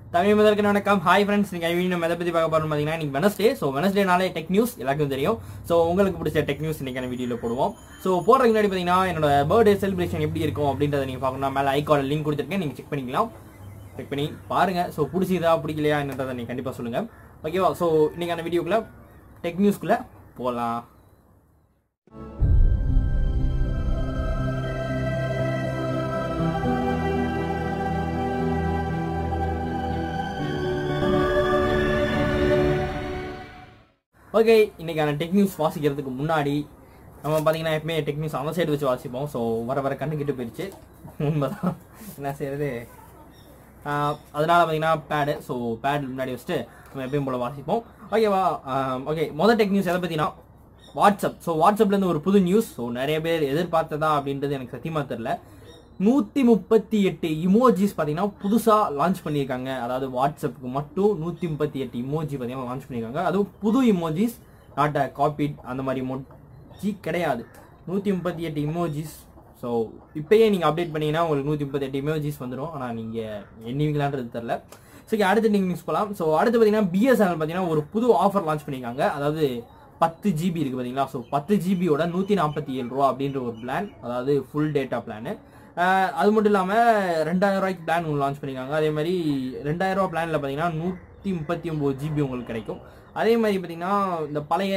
தமிழ் முதற்கு வணக்கம் hi friends நீங்கள் video நம்ம எதை பற்றி பார்க்க போகிறோம் பார்த்தீங்கன்னா இன்னைக்கு வெனஸ்டே ஸோ வெனஸ்டேனாலே டெக் நியூஸ் எல்லாருக்கும் தெரியும் ஸோ உங்களுக்கு பிடிச்ச டெக் நியூஸ் இன்னைக்கான வீடியோவில் போடுவோம் ஸோ போடுறதுக்கு முன்னாடி பார்த்தீங்கன்னா என்னோட பர்த்டே செலிப்ரேஷன் எப்படி இருக்கும் அப்படின்றத நீங்கள் பார்க்கணும் மேலே ஐகார்டில் லிங்க் கொடுத்துருக்கேன் நீங்கள் செக் பண்ணிக்கலாம் செக் பண்ணி பாருங்க ஸோ பிடிச்சதா பிடிக்கலையா என்னன்றதை நீங்கள் கண்டிப்பாக சொல்லுங்கள் ஓகேவா ஸோ இன்னைக்கான வீடியோக்குள்ளே டெக் நியூஸ்க்குள்ளே போகலாம் ஓகே இன்னைக்கான டெக் நியூஸ் வாசிக்கிறதுக்கு முன்னாடி நம்ம பார்த்தீங்கன்னா எப்பவுமே டெக் நியூஸ் அந்த சைடு வச்சு வாசிப்போம் ஸோ வர வர கண்ணுக்கிட்டு போயிடுச்சு உண்மைதான் என்ன செய்யறது ஆஹ் அதனால பார்த்தீங்கன்னா பேடு ஸோ பேட் முன்னாடி வச்சுட்டு நம்ம எப்பயும் போல வாசிப்போம் ஓகேவா ஓகே மொதல் டெக் நியூஸ் எதை பற்றினா வாட்ஸ்அப் ஸோ வாட்ஸ்அப்லேருந்து ஒரு புது நியூஸ் ஸோ நிறைய பேர் எதிர்பார்த்ததா அப்படின்றது எனக்கு சத்தியமாக தெரில நூற்றி முப்பத்தி எட்டு இமோஜிஸ் பார்த்தீங்கன்னா புதுசாக லான்ச் பண்ணியிருக்காங்க அதாவது வாட்ஸ்அப்புக்கு மட்டும் நூற்றி முப்பத்தி எட்டு இமோஜி பார்த்தீங்கன்னா லான்ச் பண்ணியிருக்காங்க அதுவும் புது இமோஜிஸ் நாட் அ காப்பிட் அந்த மாதிரி இமோஜி கிடையாது நூற்றி முப்பத்தி எட்டு இமோஜிஸ் ஸோ இப்பயே நீங்கள் அப்டேட் பண்ணீங்கன்னா உங்களுக்கு நூற்றி முப்பத்தி எட்டு இமோஜிஸ் வந்துடும் ஆனால் நீங்கள் எண்ணுவீங்களான்றது தெரில ஸோ okay, அடுத்து நீங்கள் நியூஸ் போகலாம் ஸோ அடுத்து பார்த்தீங்கன்னா பிஎஸ்என்எல் பார்த்தீங்கன்னா ஒரு புது ஆஃபர் லான்ச் பண்ணியிருக்காங்க அதாவது பத்து ஜிபி இருக்குது பார்த்தீங்களா ஸோ பத்து ஜிபியோட நூற்றி நாற்பத்தி ஏழு ரூபா அப்படின்ற ஒரு பிளான் அதாவது ஃபுல் டேட்டா பிளானு அது மட்டும் இல்லாமல் ரெண்டாயிரம் ரூபாய்க்கு பிளான் ஒன்று லான்ச் பண்ணியிருக்காங்க அதே மாதிரி ரெண்டாயிரம் ரூபா பிளானில் பார்த்தீங்கன்னா நூற்றி முப்பத்தி ஒம்பது ஜிபி உங்களுக்கு கிடைக்கும் அதே மாதிரி பார்த்தீங்கன்னா இந்த பழைய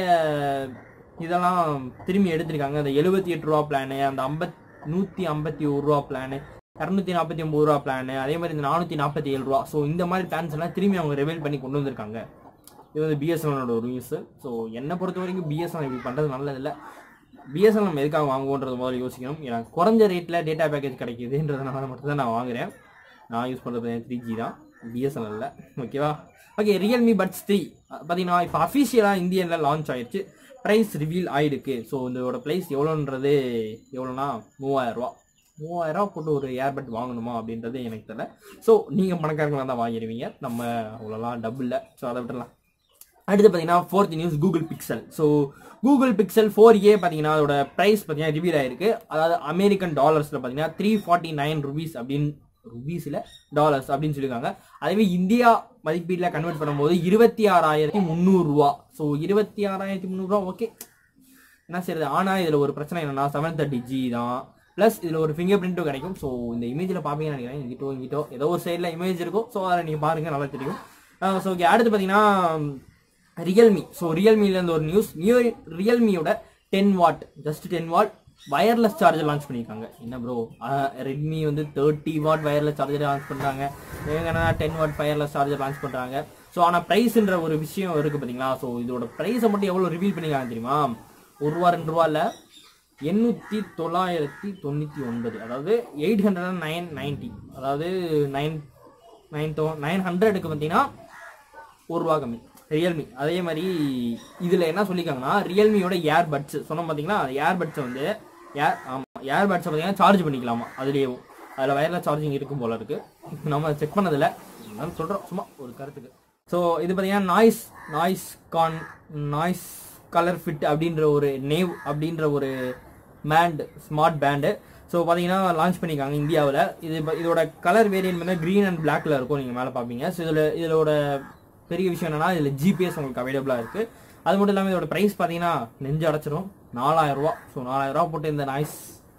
இதெல்லாம் திரும்பி எடுத்திருக்காங்க அந்த எழுபத்தி எட்டு ரூபா பிளானு அந்த ஐம்பத் நூற்றி ஐம்பத்தி ஒரு ரூபா பிளானு இரநூத்தி நாற்பத்தி ஒம்பது ரூபா பிளானு அதே மாதிரி இந்த நானூற்றி நாற்பத்தி ஏழு ரூபா ஸோ இந்த மாதிரி பிளான்ஸ் எல்லாம் திரும்பி அவங்க ரிவைல் பண்ணி கொண்டு வந்திருக்காங்க இது வந்து பிஎஸ்என்எலோட ஒரு நியூஸ் ஸோ என்னை பொறுத்த வரைக்கும் பிஎஸ்என்எல் இப்படி பண்ணுறது நல்லதில்லை பிஎஸ்என்எல் நம்ம எதுக்காக வாங்குவோன்றது முதல்ல யோசிக்கணும் ஏன்னா குறைஞ்ச ரேட்டில் டேட்டா பேக்கேஜ் கிடைக்குதுன்றதுனால மட்டும் தான் நான் வாங்குறேன் நான் யூஸ் பண்ணுறது த்ரீ ஜி தான் பிஎஸ்என்எல்ல ஓகேவா ஓகே ரியல்மி பட்ஸ் த்ரீ பார்த்தீங்கன்னா இப்போ அஃபிஷியலாக இந்தியனில் லான்ச் ஆயிடுச்சு ப்ரைஸ் ரிவீல் ஆயிருக்கு ஸோ இதோட ப்ரைஸ் எவ்வளோன்றது எவ்வளோனா மூவாயிரம் ரூபா மூவாயிரம் ரூபா போட்டு ஒரு ஏர்பட் வாங்கணுமா அப்படின்றது எனக்கு தெரியல ஸோ நீங்கள் பணக்காரங்களாக தான் வாங்கிடுவீங்க நம்ம அவ்வளோலாம் டபுள் இல்லை ஸோ அதை விட்டுலாம் அடுத்து பார்த்தீங்கன்னா fourth news Google Pixel so Google Pixel four A பார்த்தீங்கன்னா அதோட ப்ரைஸ் பார்த்தீங்கன்னா ரிவீல் ஆயிருக்கு அதாவது அமெரிக்கன் டாலர்ஸில் பார்த்தீங்கன்னா த்ரீ ஃபார்ட்டி நைன் ருபீஸ் அப்படின்னு ருபீஸில் டாலர்ஸ் அப்படின்னு சொல்லியிருக்காங்க அதுவே இந்தியா மதிப்பீட்டில் கன்வெர்ட் பண்ணும்போது இருபத்தி ஆறாயிரத்தி முந்நூறுரூவா ஸோ இருபத்தி ஆறாயிரத்தி முந்நூறுரூவா ஓகே என்ன செய்யறது ஆனால் இதில் ஒரு பிரச்சனை என்னன்னா செவன் தேர்ட்டி ஜி தான் ப்ளஸ் இதில் ஒரு ஃபிங்கர் பிரிண்ட்டும் கிடைக்கும் ஸோ இந்த இமேஜில் பார்ப்பீங்கன்னு நினைக்கிறேன் இங்கிட்டோ இங்கிட்டோ ஏதோ ஒரு சைடில் இமேஜ் இருக்கும் ஸோ அதை நீங்கள் பாருங்கள் நல்லா தெரியும் ஸோ ஓகே அடுத்து பார்த்தீங்கன்னா ரியல்மி ஸோ ரியல்மிலேருந்து ஒரு நியூஸ் நியூ ரியல்மியோட ten watt just ten watt wireless charger launch பண்ணியிருக்காங்க என்ன ப்ரோ ரெட்மி வந்து thirty watt wireless charger launch பண்ணுறாங்க இவங்க ten watt wireless charger launch பண்ணுறாங்க ஸோ ஆனால் ப்ரைஸ்ன்ற ஒரு விஷயம் இருக்குது பார்த்தீங்களா ஸோ இதோட ப்ரைஸை மட்டும் எவ்வளோ ரிவீல் பண்ணியிருக்காங்க தெரியுமா ஒரு ரூபா ரெண்டு ரூபா இல்லை எண்ணூற்றி தொள்ளாயிரத்தி தொண்ணூற்றி ஒன்பது அதாவது eight hundred and nine ninety அதாவது நைன் நைன் தௌ நைன் ஹண்ட்ரடுக்கு பார்த்தீங்கன்னா ஒரு ரூபா கம்மி ரியல்மி அதே மாதிரி இதில் என்ன சொல்லியிருக்காங்கன்னா ரியல்மியோட ஏர் பட்ஸ் சொன்னோம் பார்த்தீங்கன்னா ஏர் பட்ஸை வந்து ஏர் ஆமாம் ஏர் பட்ஸை பார்த்தீங்கன்னா சார்ஜ் பண்ணிக்கலாமா அதுலேயும் அதில் வயர்லெஸ் சார்ஜிங் இருக்கும் போல இருக்கு நம்ம செக் பண்ணதில்ல நான் சொல்கிறோம் சும்மா ஒரு கருத்துக்கு ஸோ இது பார்த்தீங்கன்னா நாய்ஸ் நாய்ஸ் கான் நாய்ஸ் கலர் ஃபிட் அப்படின்ற ஒரு நேவ் அப்படின்ற ஒரு பேண்ட் ஸ்மார்ட் பேண்டு ஸோ பார்த்தீங்கன்னா லான்ச் பண்ணியிருக்காங்க இந்தியாவில் இது இப்ப இதோட கலர் வேரியன்ட் வந்து க்ரீன் அண்ட் பிளாக்ல இருக்கும் நீங்கள் மேலே பார்ப்பீங்க ஸோ இதில் இதோட பெரிய விஷயம் என்னன்னா இதில் ஜிபிஎஸ் உங்களுக்கு அவைலபிளாக இருக்குது அது மட்டும் இல்லாமல் இதோட ப்ரைஸ் பார்த்தீங்கன்னா நெஞ்சு அடைச்சிரும் நாலாயிரம் ரூபா ஸோ நாலாயிரம் ரூபா போட்டு இந்த நாய்ஸ்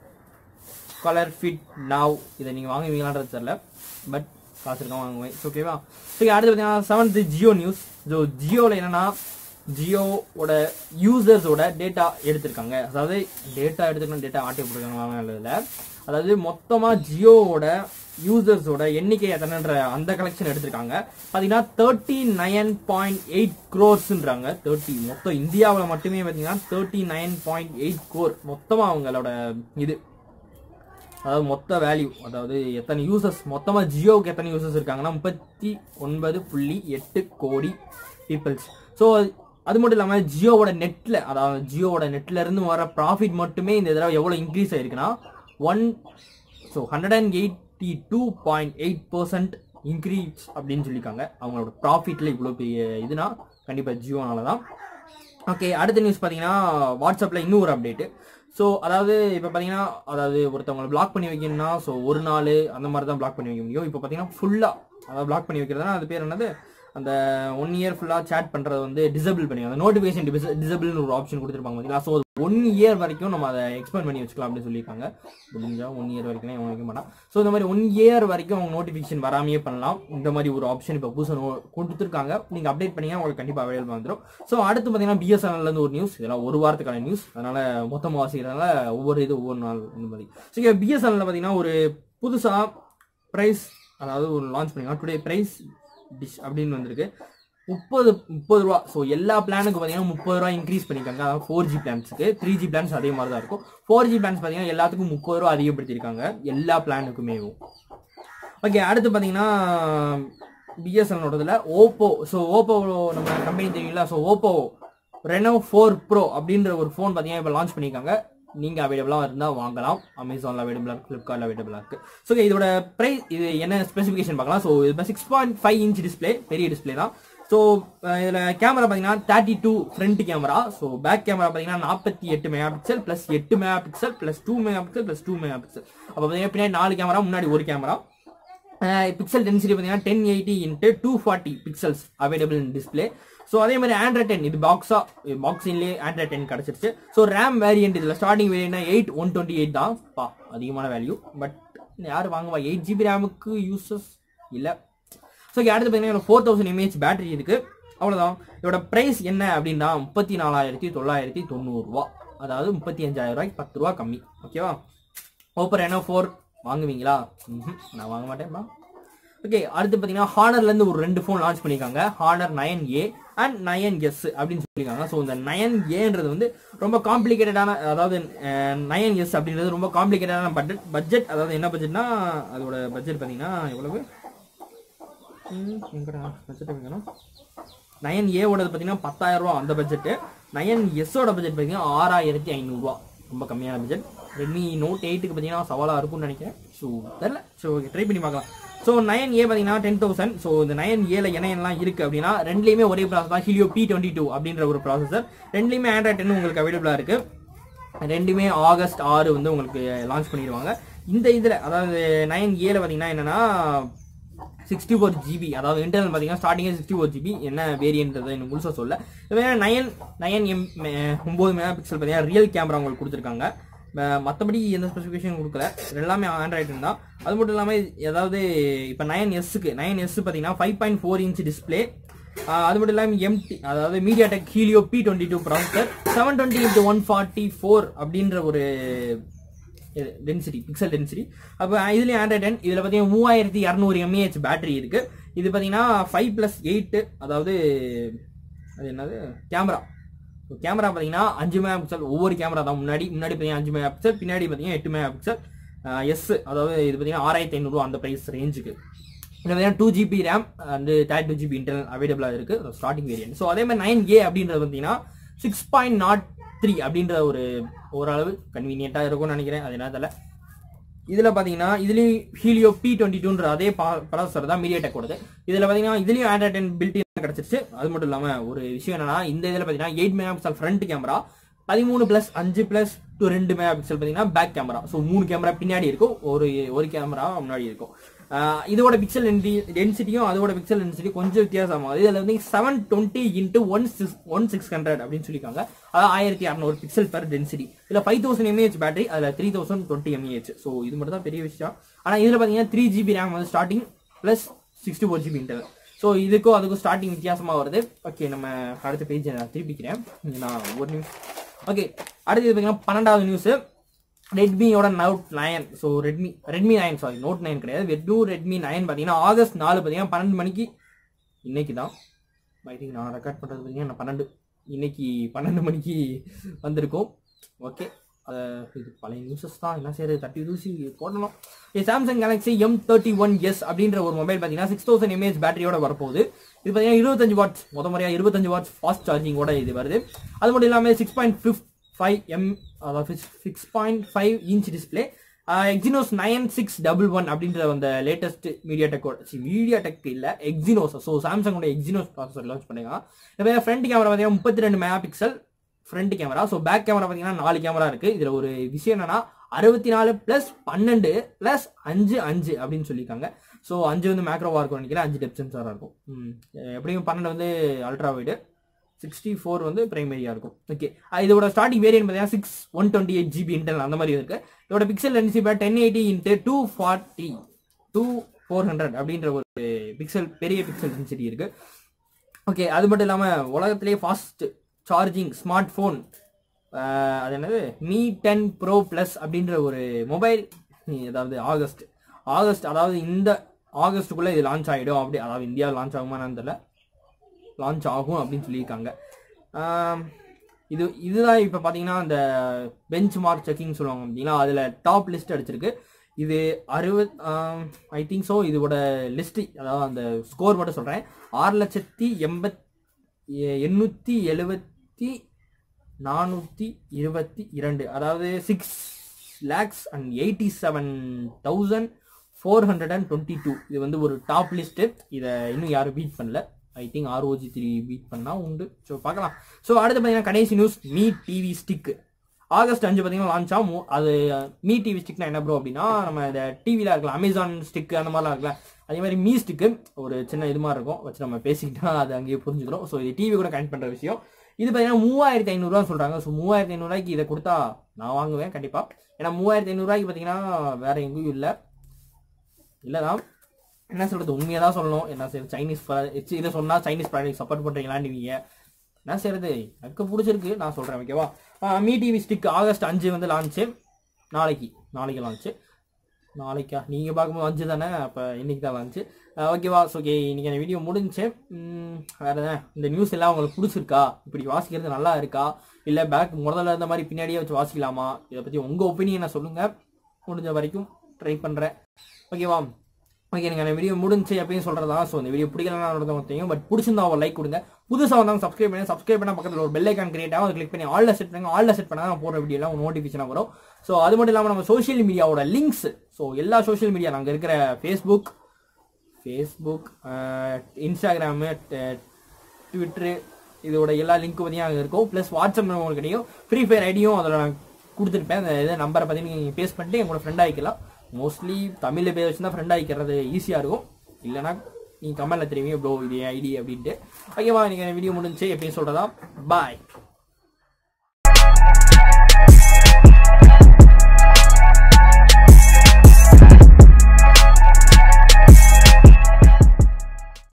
கலர் ஃபிட் நாவ் இதை நீங்கள் வாங்குவீங்களான்றது தெரில பட் காசு இருக்கா வாங்குவேன் ஓகேவா சரி அடுத்து பார்த்தீங்கன்னா செவன்த்து ஜியோ நியூஸ் ஸோ ஜியோவில் என்னன்னா ஜியோவோட யூசர்ஸோட டேட்டா எடுத்திருக்காங்க அதாவது டேட்டா எடுத்துக்கணும் டேட்டா ஆட்டி போட்டுருக்காங்க இல்லை அதாவது மொத்தமாக ஜியோவோட யூசர்ஸோட எண்ணிக்கை எத்தனைன்ற அந்த கலெக்ஷன் எடுத்திருக்காங்க பார்த்தீங்கன்னா தேர்ட்டி நைன் பாயிண்ட் எயிட் க்ரோர்ஸ்ன்றாங்க தேர்ட்டி மொத்தம் இந்தியாவில் மட்டுமே பார்த்தீங்கன்னா thirty nine point eight crore மொத்தமாக அவங்களோட இது அதாவது மொத்த வேல்யூ அதாவது எத்தனை யூசர்ஸ் மொத்தமாக ஜியோவுக்கு எத்தனை யூசர்ஸ் இருக்காங்கன்னா முப்பத்தி ஒன்பது புள்ளி எட்டு கோடி பீப்புள்ஸ் ஸோ அது மட்டும் இல்லாமல் ஜியோவோட நெட்டில் அதாவது ஜியோவோட நெட்ல இருந்து வர ப்ராஃபிட் மட்டுமே இந்த தடவை எவ்வளோ இன்க்ரீஸ் ஆயிருக்குன்னா one so hundred and eighty two point eight percent increase அப்படின்னு சொல்லியிருக்காங்க அவங்களோட ப்ராஃபிட்டில் இவ்வளோ பெரிய இதுனா கண்டிப்பாக ஜியோனால தான் ஓகே அடுத்த நியூஸ் பார்த்தீங்கன்னா வாட்ஸ்அப்பில் இன்னும் ஒரு அப்டேட்டு ஸோ அதாவது இப்போ பார்த்தீங்கன்னா அதாவது ஒருத்தவங்களை பிளாக் பண்ணி வைக்கணும்னா ஸோ ஒரு நாள் அந்த மாதிரி தான் பிளாக் பண்ணி வைக்க முடியும் இப்போ பார்த்தீங்கன்னா ஃபுல்லாக அதாவது பிளாக் பண்ணி வைக்கிறதுனா அது பேர் என்னது அந்த ஒன் இயர் ஃபுல்லாக சேட் பண்ணுறது வந்து டிசபிள் பண்ணி அந்த நோட்டிஃபிகேஷன் டிசபிள்னு ஒரு ஆப்ஷன் கொடுத்துருப்பாங்க பார்த்தீங்களா ஸோ ஒன் இயர் வரைக்கும் நம்ம அதை எக்ஸ்பெண்ட் பண்ணி வச்சுக்கலாம் அப்படின்னு சொல்லியிருக்காங்க முடிஞ்சா ஒன் இயர் வரைக்கும் எவன் வைக்க மாட்டான் ஸோ இந்த மாதிரி ஒன் இயர் வரைக்கும் அவங்க நோட்டிஃபிகேஷன் வராமையே பண்ணலாம் இந்த மாதிரி ஒரு ஆப்ஷன் இப்போ புதுசாக நோ கொடுத்துருக்காங்க நீங்கள் அப்டேட் பண்ணீங்கன்னா உங்களுக்கு கண்டிப்பாக அவைலபிள் வந்துடும் ஸோ அடுத்து பார்த்தீங்கன்னா பிஎஸ்என்எல்லேருந்து ஒரு நியூஸ் இதெல்லாம் ஒரு வாரத்துக்கான நியூஸ் அதனால் மொத்தமாக வாசிக்கிறதுனால ஒவ்வொரு இது ஒவ்வொரு நாள் இந்த மாதிரி ஸோ இங்கே பிஎஸ்என்எல்ல பார்த்தீங்கன்னா ஒரு புதுசாக ப்ரைஸ் அதாவது ஒரு லான்ச் பண்ணிக்கலாம் டுடே ப்ரைஸ் டிஷ் அப்படின்னு வந்திருக்கு முப்பது முப்பது ரூபா ஸோ எல்லா பிளானுக்கு பார்த்தீங்கன்னா முப்பது ரூபா இன்க்ரீஸ் பண்ணியிருக்காங்க அதாவது ஃபோர் ஜி பிளான்ஸுக்கு த்ரீ ஜி பிளான்ஸ் அதே மாதிரி தான் இருக்கும் ஃபோர் ஜி பிளான்ஸ் பார்த்தீங்கன்னா எல்லாத்துக்கும் முப்பது ரூபா அதிகப்படுத்தியிருக்காங்க எல்லா பிளானுக்குமே ஓகே அடுத்து பார்த்தீங்கன்னா பிஎஸ்என்எலோடதுல ஓப்போ ஸோ ஓப்போ நம்ம கம்பெனி தெரியுங்களா so Oppo Reno four pro அப்படின்ற ஒரு ஃபோன் பார்த்தீங்கன்னா இப்போ லான்ச் பண்ணியிருக்காங்க நீங்கள் அவைலபிளாக இருந்தால் வாங்கலாம் அமேசானில் அவைலபிளாக இருக்குது ஃப்ளிப்கார்ட்டில் அவைலபிளாக இருக்குது ஸோ இதோட ப்ரைஸ் இது என்ன ஸ்பெசிஃபிகேஷன் பார்க்கலாம் ஸோ இது six point five inch display பெரிய டிஸ்பிளே தான் ஸோ இதில் கேமரா பார்த்தீங்கன்னா thirty two front camera so back camera பார்த்தீங்கன்னா நாற்பத்தி எட்டு மெகா பிக்சல் ப்ளஸ் எட்டு megapixel plus two megapixel plus two megapixel அப்போ பார்த்தீங்கன்னா பின்னாடி நாலு கேமரா முன்னாடி ஒரு கேமரா பிக்சல் டென்சிட்டி பார்த்தீங்கன்னா ten eighty into two forty pixels available in display so அதே மாதிரி ஆண்ட்ராய்ட் டென் இது பாக்ஸா பாக்ஸின்லேயே ஆண்ட்ராய்ட் டென் கிடச்சிருச்சு ஸோ ரேம் வேரியன்ட் இதில் ஸ்டார்டிங் வேரியன்ட்னா எயிட் ஒன் டுவெண்ட்டி எயிட் தான் பா அதிகமான வேல்யூ பட் யார் வாங்குவா எயிட் ஜிபி ரேமுக்கு யூசஸ் இல்லை ஸோ அடுத்து பார்த்தீங்கன்னா ஃபோர் தௌசண்ட் எம்ஏஹெச் பேட்டரி இருக்கு அவ்வளோதான் இதோட ப்ரைஸ் என்ன அப்படின்னா முப்பத்தி நாலாயிரத்தி தொள்ளாயிரத்தி தொண்ணூறுரூவா அதாவது முப்பத்தி அஞ்சாயிரம் ரூபாய்க்கு பத்து ரூபா கம்மி ஓகேவா ஓப்போ ரெனோ ஃபோர் வாங்குவீங்களா ம்ஹும், நான் வாங்க மாட்டேன்ப்பா ஓகே அடுத்து பார்த்தீங்கன்னா ஹானர்லேருந்து ஒரு ரெண்டு ஃபோன் லான்ச் பண்ணியிருக்காங்க Honor nine A and nine S அப்படின்னு சொல்லியிருக்காங்க ஸோ இந்த நயன் ஏன்றது வந்து ரொம்ப காம்ப்ளிகேட்டடான அதாவது நயன் எஸ் அப்படின்றது ரொம்ப காம்ப்ளிகேட்டடான பட்ஜெட் பட்ஜெட் அதாவது என்ன பட்ஜெட்னா அதோட பட்ஜெட் பார்த்தீங்கன்னா எவ்வளவு நயன் ஏவோடது பார்த்தீங்கன்னா பத்தாயிரம் ரூபா அந்த பட்ஜெட்டு நயன் எஸ்ஸோட பட்ஜெட் பார்த்தீங்கன்னா ஆறாயிரத்தி ஐநூறுரூவா ரொம்ப கம்மியான பட்ஜெட் ரெட்மி நோட் எயிட்டுக்கு பார்த்தீங்கன்னா சவாலாக இருக்கும்னு நினைக்கிறேன் ஸோ தெரில ஸோ ஓகே ட்ரை பண்ணி பார்க்கலாம் ஸோ நயன் ஏ பார்த்தீங்கன்னா டென் தௌசண்ட் ஸோ இந்த நயன் ஏல என்ன என்னலாம் இருக்குது அப்படின்னா ரெண்டுலேயுமே ஒரே ப்ராசஸ் தான் ஹிலியோ பி டுவெண்ட்டி டூ அப்படின்ற ஒரு ப்ராசஸர் ரெண்டுலேயுமே ஆண்ட்ராய்ட் டென் உங்களுக்கு அவைலபிளாக இருக்குது ரெண்டுமே ஆகஸ்ட் ஆறு வந்து உங்களுக்கு லான்ச் பண்ணிடுவாங்க இந்த இதில் அதாவது நைன் ஏல பார்த்தீங்கன்னா என்னன்னா சிக்ஸ்டி ஃபோர் ஜிபி அதாவது இன்டர்னல் பார்த்தீங்கன்னா ஸ்டார்டிங்கே சிக்ஸ்டி ஃபோர் ஜிபி என்ன வேரியன்ட் எனக்கு முழுசாக சொல்ல நயன் நயன் எம் ஒம்பது மெகா பிக்சல் பார்த்தீங்கன்னா ரியல் கேமரா உங்களுக்கு கொடுத்துருக்காங்க மற்றபடி எந்த ஸ்பெசிஃபிகேஷன் கொடுக்கல எல்லாமே ஆண்ட்ராய்டு தான் அது மட்டும் இல்லாமல் ஏதாவது இப்போ நயன் எஸ்ஸுக்கு நயன் எஸ் பார்த்தீங்கன்னா five point four inch display அது மட்டும் இல்லாமல் எம்டி அதாவது MediaTek Helio P twenty two processor seven twenty into one forty four அப்படின்ற ஒரு டென்சிட்டி பிக்சல் டென்சிட்டி அப்போ இதுலேயும் ஆண்ட்ராய்ட் டென் இதில் பார்த்தீங்கன்னா மூவாயிரத்தி இரநூறு எம்ஏஹெச் பேட்டரி இருக்கு இது பார்த்தீங்கன்னா ஃபைவ் ப்ளஸ் எயிட்டு அதாவது அது என்னது கேமரா ஸோ கேமரா பார்த்தீங்கன்னா அஞ்சு மெகா பிக்சல் ஒவ்வொரு கேமரா தான் முன்னாடி முன்னாடி பார்த்தீங்கன்னா அஞ்சு மெகா பிக்சல் பின்னாடி பார்த்தீங்கன்னா எட்டு மெகா பிக்சல் எஸ் அதாவது இது பார்த்தீங்கன்னா ஆறாயிரத்தி ஐநூறுரூவா அந்த ப்ரைஸ் ரேஞ்சுக்கு இதில் பார்த்தீங்கன்னா two GB RAM and thirty two GB internal அவைலபிளாக இருக்குது ஸ்டார்டிங் வேரியன்ட் ஸோ அதே மாதிரி நைன் ஏ அப்படின்றது பார்த்தீங்கன்னா சிக்ஸ் பாயிண்ட் நாட் த்ரீ அப்படின்ற ஒரு ஓரளவு கன்வீனியண்ட்டாக இருக்கும்னு நினைக்கிறேன் அது என்ன தெரியல இதில் பார்த்தீங்கன்னா இதுலேயும் ஹீலியோ பி டுவெண்ட்டி டூன்ற அதே ப்ராசஸர் தான் மீடியா டெக் கொடுது இதில் பார்த்தீங்கன்னா இதுலேயும் ஆண்ட்ராய்ட் டென் பில்ட் கிடச்சிருச்சு அது மட்டும் இல்லாமல் ஒரு விஷயம் என்னன்னா இந்த இதில் பார்த்தீங்கன்னா eight megapixel front camera பதிமூணு ப்ளஸ் அஞ்சு ப்ளஸ் டூ ரெண்டு மெகா பிக்சல் பார்த்தீங்கன்னா பேக் கேமரா ஸோ மூணு கேமரா பின்னாடி இருக்கும் ஒரு ஒரு கேமரா முன்னாடி இருக்கும் ஆஹ் இதோட பிக்சல் டென்சிட்டியும் அதோட பிக்சல் டென்சிட்டி கொஞ்சம் வித்தியாசமாகுது இதில் வந்து seven twenty into one six one six hundred அப்படின்னு சொல்லியிருக்காங்க அதாவது ஆயிரத்தி இரநூறு பிக்சல் பெர் டென்சிட்டி இதில் ஃபைவ் தௌசண்ட் எம்ஏஹெச் பேட்டரி அதில் three thousand twenty mAh so இது மட்டும் தான் பெரிய விஷயம் ஆனால் இதில் பார்த்தீங்கன்னா த்ரீ ஜிபி ரேம் வந்து starting plus sixty four GB internal so இதுக்கும் அதுக்கும் ஸ்டார்டிங் வித்தியாசமாக வருது ஓகே நம்ம அடுத்த பேஜ் நான் திருப்பிக்கிறேன் நான் ஒரு நிமிஷம் ஓகே அடுத்து பார்த்தீங்கன்னா பன்னெண்டாவது நியூஸு ரெட்மியோட Note nine so Redmi Redmi nine sorry Note nine கிடையாது வெட்மி ரெட்மி நயன் பார்த்தீங்கன்னா ஆகஸ்ட் நாலு பார்த்தீங்கன்னா பன்னெண்டு மணிக்கு இன்னைக்கு தான் ஐ திங்க் நான் ரெக்கார்ட் பண்ணுறது பார்த்தீங்கன்னா நான் பன்னெண்டு இன்னைக்கு பன்னெண்டு மணிக்கு வந்திருக்கோம் ஓகே இது பழைய நியூஸஸ் தான் என்ன செய்யறது தட்டி தூசி போடணும் Samsung Galaxy M thirty one S அப்படின்ற ஒரு மொபைல் பார்த்தீங்கன்னா சிக்ஸ் தௌசண்ட் எம்ஏஹெச் பேட்டரியோட வரப்போகுது இது பார்த்தீங்கன்னா இருபத்தஞ்சு வாட்ஸ் முத முறையாக இருபத்தஞ்சு வாட்ஸ் ஃபாஸ்ட் சார்ஜிங்கோட இது வருது அது மட்டும் இல்லாமல் சிக்ஸ் பாயிண்ட் ஃபிஃப்ட் ஃபைவ் எம் அதாவது six point five inch display Exynos nine six double one அப்படின்ற அந்த லேட்டஸ்ட் மீடியா டெக்கோட மீடியா டெக் இல்லை எக்ஸினோஸ் ஸோ சாம்சங்கோட எக்ஸினோஸ் ப்ராசஸர் லான்ச் பண்ணுங்க இப்போ ஃப்ரண்ட் கேமரா பார்த்தீங்கன்னா முப்பத்தி ரெண்டு megapixel front camera so back camera பார்த்தீங்கன்னா நாலு கேமரா இருக்கு இதில் ஒரு விஷயம் என்னன்னா அறுபத்தி நாலு ப்ளஸ் பன்னெண்டு ப்ளஸ் அஞ்சு அஞ்சு அப்படின்னு சொல்லியிருக்காங்க ஸோ அஞ்சு வந்து மேக்ரோவாக இருக்கும் நினைக்கிறேன் அஞ்சு டெப் சென்சாராக இருக்கும் ம், எப்படியும் பன்னெண்டு வந்து அல்ட்ரா வைடு சிக்ஸ்டி ஃபோர் வந்து பிரைமரியாக இருக்கும் ஓகே இதோட ஸ்டார்டிங் வேரியன்ட் பார்த்தீங்கன்னா six one twenty eight GB internal அந்த மாதிரி இருக்கு இதோட பிக்சல் லென்ஸ் இப்போ ten eighty into two forty two four hundred அப்படின்ற ஒரு பிக்சல் பெரிய பிக்சல் டென்சிட்டி இருக்கு ஓகே அது மட்டும் இல்லாமல் உலகத்திலேயே ஃபாஸ்ட் சார்ஜிங் ஸ்மார்ட் ஃபோன் அது என்னது மீ டென் ப்ரோ ப்ளஸ் அப்படின்ற ஒரு மொபைல் அதாவது ஆகஸ்ட் ஆகஸ்ட் அதாவது இந்த ஆகஸ்ட்டுக்குள்ளே இது லான்ச் ஆகிடும் அப்படி அதாவது இந்தியாவில் லான்ச் ஆகுமான்னு தெரியல லான்ச் ஆகும் அப்படின்னு சொல்லியிருக்காங்க ஆம், இது இதுதான் இப்போ பார்த்தீங்கன்னா இந்த பெஞ்ச் மார்க் செக்கிங் சொல்லுவாங்க பார்த்தீங்கன்னா அதில் டாப் லிஸ்ட் அடிச்சிருக்கு இது அறுபத் ஐ திங்க் ஸோ இதோட லிஸ்ட் அதாவது அந்த ஸ்கோர் மட்டும் சொல்கிறேன் ஆறு லட்சத்தி எண்பத் எ- எண்ணூற்றி எழுபத்தி நானூற்றி இருபத்தி இரண்டு அதாவது six lakhs and eighty seven thousand four hundred and twenty two இது வந்து ஒரு டாப் லிஸ்ட்டு இதை இன்னும் யாரும் பீட் பண்ணல I think ROG three beat பண்ணால் உண்டு ஸோ பார்க்கலாம் ஸோ அடுத்து பார்த்தீங்கன்னா கடைசி news Mi TV stick August அஞ்சு பார்த்தீங்கன்னா லான்ச் ஆகும் அது மீ டிவி ஸ்டிக்னா என்ன ப்ரோ அப்படின்னா நம்ம இந்த டிவியில் இருக்கலாம் அமேசான் ஸ்டிக் அந்த மாதிரிலாம் இருக்கலாம் அதே மாதிரி மீ ஸ்டிக்கு ஒரு சின்ன இது மாதிரி இருக்கும் வச்சு நம்ம பேசிக்கிட்டா அது அங்கேயே புரிஞ்சுக்கிறோம் ஸோ இது டிவி கூட கனெக்ட் பண்ணுற விஷயம் இது பார்த்தீங்கன்னா மூவாயிரத்தி ஐநூறுரூவா சொல்கிறாங்க ஸோ மூவாயிரத்தி ஐநூறுரூவாய்க்கு இதை கொடுத்தா நான் வாங்குவேன் கண்டிப்பாக ஏன்னா மூவாயிரத்தி ஐநூறுரூவாய்க்கு பார்த்தீங்கன்னா வேற எங்கேயும் இல்லை இல்லைதான் என்ன சொல்றது உண்மையாக தான் சொல்லணும் என்ன சரி சைனீஸ் pro- ச்சி, இதை சொன்னா சைனீஸ் ப்ராடக்ட் சப்போர்ட் பண்றீங்களான்னு நீங்க என்ன செய்யறது எனக்கு பிடிச்சிருக்கு நான் சொல்றேன் ஓகேவா மீ டிவி ஸ்டிக் ஆகஸ்ட் அஞ்சு வந்து லான்ச்சு நாளைக்கு நாளைக்கு லான்ச்சு நாளைக்கா நீங்க பார்க்கும்போது அஞ்சு தானே அப்போ இன்னைக்கு தான் லான்ச்சு ஓகேவா ஓகே இன்னைக்கு அந்த வீடியோ முடிஞ்சு ம், வேற என்ன இந்த நியூஸ் எல்லாம் உங்களுக்கு பிடிச்சிருக்கா இப்படி வாசிக்கிறது நல்லா இருக்கா இல்லை பேக் முதல்ல இருந்த மாதிரி பின்னாடியே வச்சு வாசிக்கலாமா இதை பற்றி உங்கள் ஒப்பீனியனை சொல்லுங்க முடிஞ்ச வரைக்கும் ட்ரை பண்ணுறேன் ஓகேவா ஓகே எனக்கு அந்த வீடியோ முடிஞ்சு எப்பயும் சொல்றதா ஸோ இந்த வீடியோ பிடிக்கலன்னா தெரியும் பட் பிடிச்சிருந்தா ஒரு லைக் கொடுங்க புதுசாக வந்தாங்க சப்ஸ்கிரைப் பண்ணி சப்ஸ்கிரைப் பண்ண பக்கத்தில் ஒரு பெல் ஐக்கான் கிரியேட் ஆகும் அதை கிளிக் பண்ணி ஆல்ல செட் பண்ணுங்க ஆல்ல செட் பண்ணால் நான் போடுற வீடியோலாம் ஒரு நோட்டிஃபிகேஷனாக வரும் ஸோ அது மட்டும் இல்லாமல் நம்ம சோஷியல் மீடியாவோட லிங்க்ஸ் ஸோ எல்லா சோஷியல் மீடியா நாங்கள் இருக்கிற ஃபேஸ்புக் ஃபேஸ்புக் இன்ஸ்டாகிராமு ட்விட்டரு இதோட எல்லா லிங்க் பற்றியும் அங்கே இருக்கும் ப்ளஸ் வாட்ஸ்அப் உங்களுக்கு கிடைக்கும் ஃப்ரீ ஃபயர் ஐடியும் அதில் நான் கொடுத்துருப்பேன் அந்த இதை நம்பரை பற்றி நீங்கள் பேஸ் பண்ணிட்டு எங்களோட ஃப்ரெண்ட் ஆகிக்கலாம் மோஸ்ட்லி தமிழில் பேர் வச்சு தான் ஃப்ரெண்ட் ஆகிக்கிறது ஈஸியாக இருக்கும் இல்லைனா நீங்கள் கமெண்ட்டில் தெரியுங்க ப்ரோ இது ஐடி அப்படின்ட்டு ஓகேவா நீங்கள் வீடியோ முடிஞ்சு எப்பயும் சொல்கிறதா பாய்